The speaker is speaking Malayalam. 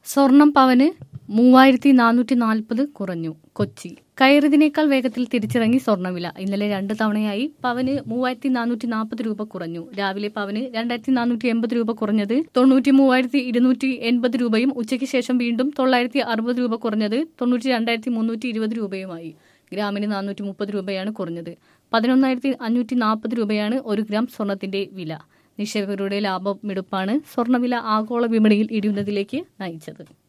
സ്വർണം പവന് മൂവായിരത്തി നാനൂറ്റി നാൽപ്പത് കുറഞ്ഞു കൊച്ചി കയറിയതിനേക്കാൾ വേഗത്തിൽ തിരിച്ചിറങ്ങി സ്വർണ്ണവില ഇന്നലെ രണ്ട് തവണയായി പവന് മൂവായിരത്തി നാനൂറ്റി നാൽപ്പത് രൂപ കുറഞ്ഞു രാവിലെ പവന് രണ്ടായിരത്തി നാനൂറ്റി എൺപത് രൂപ കുറഞ്ഞത് തൊണ്ണൂറ്റി മൂവായിരത്തി ഇരുന്നൂറ്റി എൺപത് രൂപയും ഉച്ചയ്ക്ക് ശേഷം വീണ്ടും തൊള്ളായിരത്തി അറുപത് രൂപ കുറഞ്ഞത് തൊണ്ണൂറ്റി രണ്ടായിരത്തി മുന്നൂറ്റി ഇരുപത് രൂപയുമായി ഗ്രാമിന് നാനൂറ്റി മുപ്പത് രൂപയാണ് കുറഞ്ഞത് പതിനൊന്നായിരത്തി അഞ്ഞൂറ്റി നാൽപ്പത് രൂപയാണ് ഒരു ഗ്രാം സ്വർണത്തിന്റെ വില നിക്ഷേപകരുടെ ലാഭമെടുപ്പാണ് സ്വർണ്ണവില ആഗോള വിപണിയിൽ ഇടിയുന്നതിലേക്ക് നയിച്ചത്